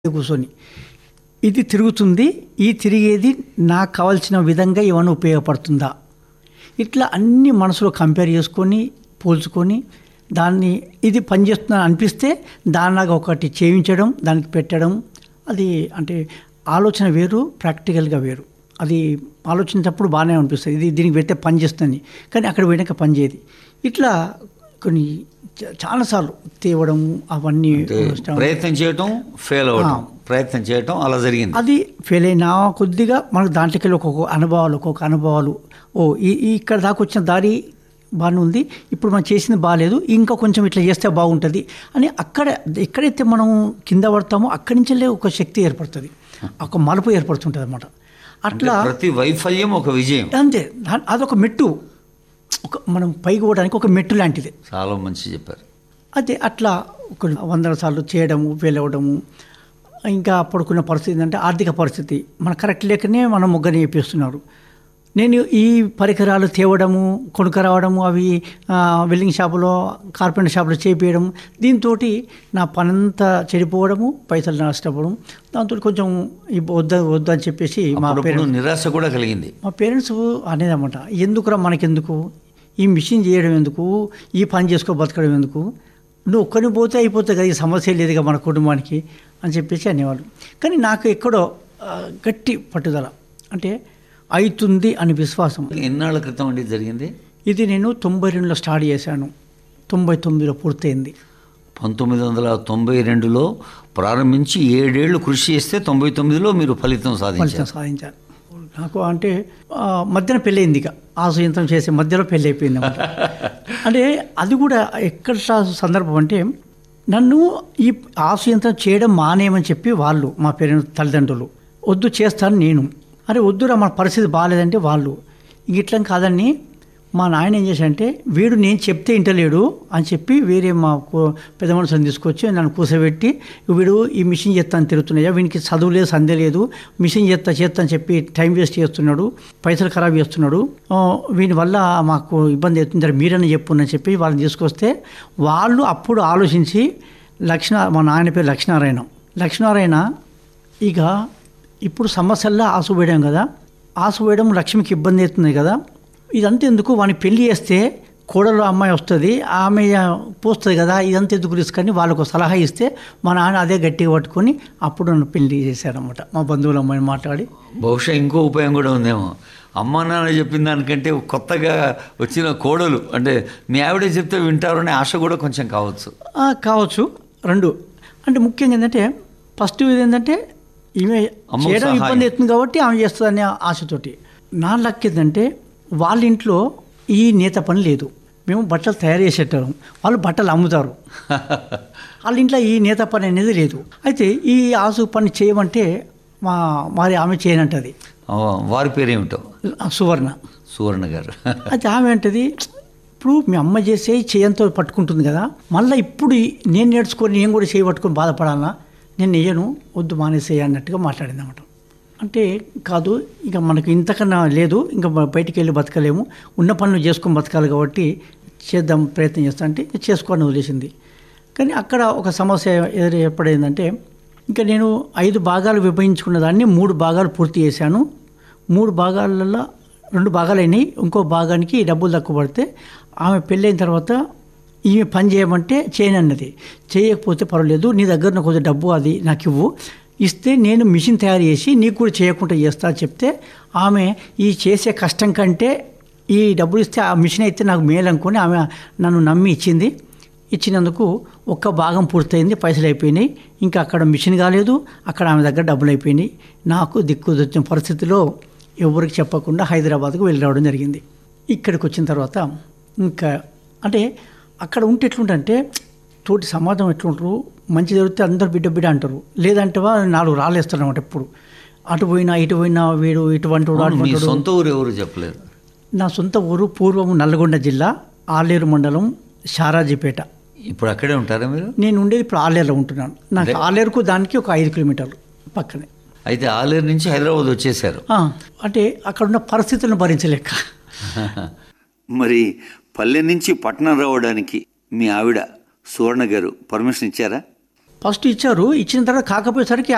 కూర్చొని ఇది తిరుగుతుంది ఈ తిరిగేది నాకు కావాల్సిన విధంగా ఏమైనా ఉపయోగపడుతుందా ఇట్లా అన్ని మనసులో కంపేర్ చేసుకొని పోల్చుకొని దాన్ని ఇది పనిచేస్తుందని అనిపిస్తే దానిలాగా ఒకటి చేయించడం దానికి పెట్టడం అది అంటే ఆలోచన వేరు ప్రాక్టికల్గా వేరు అది ఆలోచించినప్పుడు బాగానే అనిపిస్తుంది ఇది దీనికి పెడితే పని చేస్తుంది కానీ అక్కడ పోయినాక పని చేయదు ఇట్లా కొన్ని చా- చాలాసార్లు తేవడం అవన్నీ అంటే ప్రయత్నం చేయటం ఫెయిల్ అవ్వటం ప్రయత్నం చేయటం అలా జరిగింది అది ఫెయిల్ అయినా కొద్దిగా మనకు దాంట్లోకి వెళ్ళి ఒక్కొక్క అనుభవాలు ఒక్కొక్క అనుభవాలు ఓ ఈ ఈ ఇక్కడ దాకా వచ్చిన దారి బాగానే ఉంది ఇప్పుడు మనం చేసింది బాగాలేదు ఇంకా కొంచెం ఇట్లా చేస్తే బాగుంటుంది అని అక్కడ ఎక్కడైతే మనం కింద పడతామో అక్కడి నుంచెల్లే ఒక శక్తి ఏర్పడుతుంది ఒక మలుపు ఏర్పడుతుంటుంది అనమాట అంటే అట్లా ప్రతి వైఫల్యం ఒక విజయం అంతే దా- అదొక మెట్టు ఒక మనం పైకి పోవడానికి ఒక మెట్టు లాంటిది చాలా మంచి చెప్పారు అదే అట్లా కొన్ని వందల సార్లు చేయడము ఫెయిల్ అవ్వడము ఇంకా అప్పుడుకున్న పరిస్థితి ఏంటంటే ఆర్థిక పరిస్థితి మన కరెక్ట్ లేకనే మనం ముగ్గని చెప్పిస్తున్నారు నేను ఈ పరికరాలు తేవడము కొనుక్కరావడము అవి ఆ, వెల్డింగ్ షాపులో కార్పెంటర్ షాపులో చేపించడం దీంతో నా పనంతా చెడిపోవడము పైసలు నష్టపోవడం దాంతో కొంచెం ఈ వద్ద వద్దు అని చెప్పేసి మా అప్పుడప్పుడు పేరెంట్స్ నిరాశ కూడా కలిగింది మా పేరెంట్స్ అనేదన్నమాట ఎందుకురా మనకెందుకు ఈ మిషన్ చేయడం ఎందుకు ఈ పని చేసుకో బతకడం ఎందుకు నువ్వు ఒక్కరిని పోతే అయిపోతుంది కదా ఈ సమస్య లేదుగా మన కుటుంబానికి అని చెప్పేసి అనేవాళ్ళు కానీ నాకు ఎక్కడో ఆ, గట్టి పట్టుదల అంటే అవుతుంది అని విశ్వాసం ఎన్నాళ్ళ క్రితం అండి ఇది జరిగింది ఇది నేను తొంభై రెండులో స్టార్ట్ చేశాను తొంభై తొమ్మిదిలో పూర్తయింది పంతొమ్మిది వందల తొంభై రెండులో ప్రారంభించి ఏడేళ్లు కృషి చేస్తే తొంభై తొమ్మిదిలో మీరు ఫలితం సాధించారు ఫలితం సాధించాను నాకు అంటే ఆ, మధ్యన పెళ్ళయింది ఇక ఆశయంత్రం చేసే మధ్యలో పెళ్ళి అయిపోయింది అన్నమాట. అంటే అది కూడా ఎక్కడ సందర్భం అంటే నన్ను ఈ ఆశయంత్రం చేయడం మానేయమని చెప్పి వాళ్ళు మా పేరెంట్స్ తల్లిదండ్రులు వద్దు చేస్తాను నేను అరే వద్దురా మన పరిస్థితి బాగాలేదంటే వాళ్ళు ఇంక ఇట్లా కాదని మా నాయన ఏం చేశాడంటే వీడు నేను చెప్తే ఇంటలేడు అని చెప్పి వేరే మా కూ- పెద్ద మనుషులను తీసుకొచ్చి నన్ను కూర్చోబెట్టి వీడు ఈ మిషన్ చేస్తాను తిరుగుతున్నాయా వీనికి చదువు లేదు సందే లేదు మిషన్ చేస్తా చేస్తా అని చెప్పి టైం వేస్ట్ చేస్తున్నాడు పైసలు ఖరాబ్ చేస్తున్నాడు ఆ, వీని వల్ల మాకు ఇబ్బంది అవుతుంది జర మీరని చెప్పునని చెప్పి వాళ్ళని తీసుకొస్తే వాళ్ళు అప్పుడు ఆలోచించి లక్ష్మ మా నాయన పేరు లక్ష్మీనారాయణ లక్ష్మీనారాయణ ఇక ఇప్పుడు సమస్యల్లో ఆసు వేయడం కదా ఆసు వేయడం లక్ష్మికి ఇబ్బంది అవుతుంది కదా ఇదంతా ఎందుకు వాడిని పెళ్లి చేస్తే కోడలు అమ్మాయి వస్తుంది ఆమె పోస్తుంది కదా ఇదంతా ఎందుకు రిస్క్ అని వాళ్ళకు సలహా ఇస్తే మా నాన్న అదే గట్టిగా పట్టుకొని అప్పుడు నన్ను పెళ్లి చేశారనమాట మా బంధువుల అమ్మాయిని మాట్లాడి బహుశా ఇంకో ఉపాయం కూడా ఉందేమో అమ్మా నాన్న చెప్పిన దానికంటే కొత్తగా వచ్చిన కోడలు అంటే మీ ఆవిడే చెప్తే వింటారు అనే ఆశ కూడా కొంచెం కావచ్చు ఆ, కావచ్చు రెండు అంటే ముఖ్యంగా ఏంటంటే ఫస్ట్ ఇది ఏంటంటే ఈమె అమ్మకు చేయడం సహాయం. ఇబ్బంది అవుతుంది కాబట్టి ఆమె చేస్తుందనే ఆశతోటి నా లక్ ఏంటంటే వాళ్ళ ఇంట్లో ఈ నేత పని లేదు మేము బట్టలు తయారు చేసేటం వాళ్ళు బట్టలు అమ్ముతారు వాళ్ళ ఇంట్లో ఈ నేత పని అనేది లేదు అయితే ఈ ఆసు పని చేయమంటే మా మరి ఆమె చేయనంటది ఆ, వారి పేరేమిటో సువర్ణ సువర్ణ గారు అయితే ఆమె అంటది ఇప్పుడు మీ అమ్మ చేసే చేయంతో పట్టుకుంటుంది కదా మళ్ళీ ఇప్పుడు ఈ- నేను నేర్చుకొని నేను కూడా చేయి పట్టుకొని బాధపడాలా నేను నెయ్యను వద్దు మానేసేయ అన్నట్టుగా మాట్లాడింది అన్నమాట అంటే కాదు ఇక మనకు ఇంతకన్నా లేదు ఇంకా బ- బయటికి వెళ్ళి బతకలేము ఉన్న పనులు చేసుకొని బతకాలి కాబట్టి చేద్దాం ప్రయత్నం చేస్తా అంటే చేసుకోవాలని వదిలేసింది కానీ అక్కడ ఒక సమస్య ఎదురు ఏర్పడేందంటే ఇంకా నేను ఐదు భాగాలు విభజించుకున్న దాన్ని మూడు భాగాలు పూర్తి చేశాను మూడు భాగాలలో రెండు భాగాలు అయినాయి ఇంకో భాగానికి డబ్బులు తక్కువ పడితే ఆమె పెళ్ళైన తర్వాత ఈమె పని చేయమంటే చేయనన్నది చేయకపోతే పర్వాలేదు నీ దగ్గర నాకు కొంచెం డబ్బు అది నాకు ఇవ్వు ఇస్తే నేను మిషన్ తయారు చేసి నీకు కూడా చేయకుండా చేస్తా అని చెప్తే ఆమె ఈ చేసే కష్టం కంటే ఈ డబ్బులు ఇస్తే ఆ మిషన్ అయితే నాకు మేలు అనుకొని ఆమె నన్ను నమ్మి ఇచ్చింది ఇచ్చినందుకు ఒక్క భాగం పూర్తయింది పైసలు అయిపోయినాయి ఇంకా అక్కడ మిషన్ కాలేదు అక్కడ ఆమె దగ్గర డబ్బులు అయిపోయినాయి నాకు దిక్కు వచ్చిన పరిస్థితిలో ఎవరికి చెప్పకుండా హైదరాబాద్కు వెళ్ళి రావడం జరిగింది ఇక్కడికి వచ్చిన తర్వాత ఇంకా అంటే అక్కడ ఉంటే ఎట్లుంటే తోటి సమాజం ఎట్లుంటారు మంచి జరిగితే అందరు బిడ్డ బిడ్డ అంటారు లేదంటే వా నాలుగు రాళ్ళేస్తారు అనమాట ఎప్పుడు అటు పోయినా ఇటు పోయినా వీడు ఇటువంటి వాడు, అవును, మీ అటువంటి వాడు. సొంత ఊరు ఎవరు చెప్పలేదు నా సొంత ఊరు పూర్వం నల్గొండ జిల్లా ఆలేరు మండలం షారాజీపేట ఇప్పుడు అక్కడే ఉంటారా మీరు నేను ఉండేది ఇప్పుడు ఆలేరులో ఉంటున్నాను నాకు అంటే- ఆలేరుకు దానికి ఒక ఐదు కిలోమీటర్లు పక్కనే అయితే ఆలేరు నుంచి హైదరాబాద్ వచ్చేసారు ఆ, అంటే అక్కడ ఉన్న పరిస్థితులను భరించలేక మరి పల్లె నుంచి పట్టణం రావడానికి మీ ఆవిడ సువర్ణ గారు పర్మిషన్ ఇచ్చారా ఫస్ట్ ఇచ్చారు ఇచ్చిన తర్వాత కాకపోయేసరికి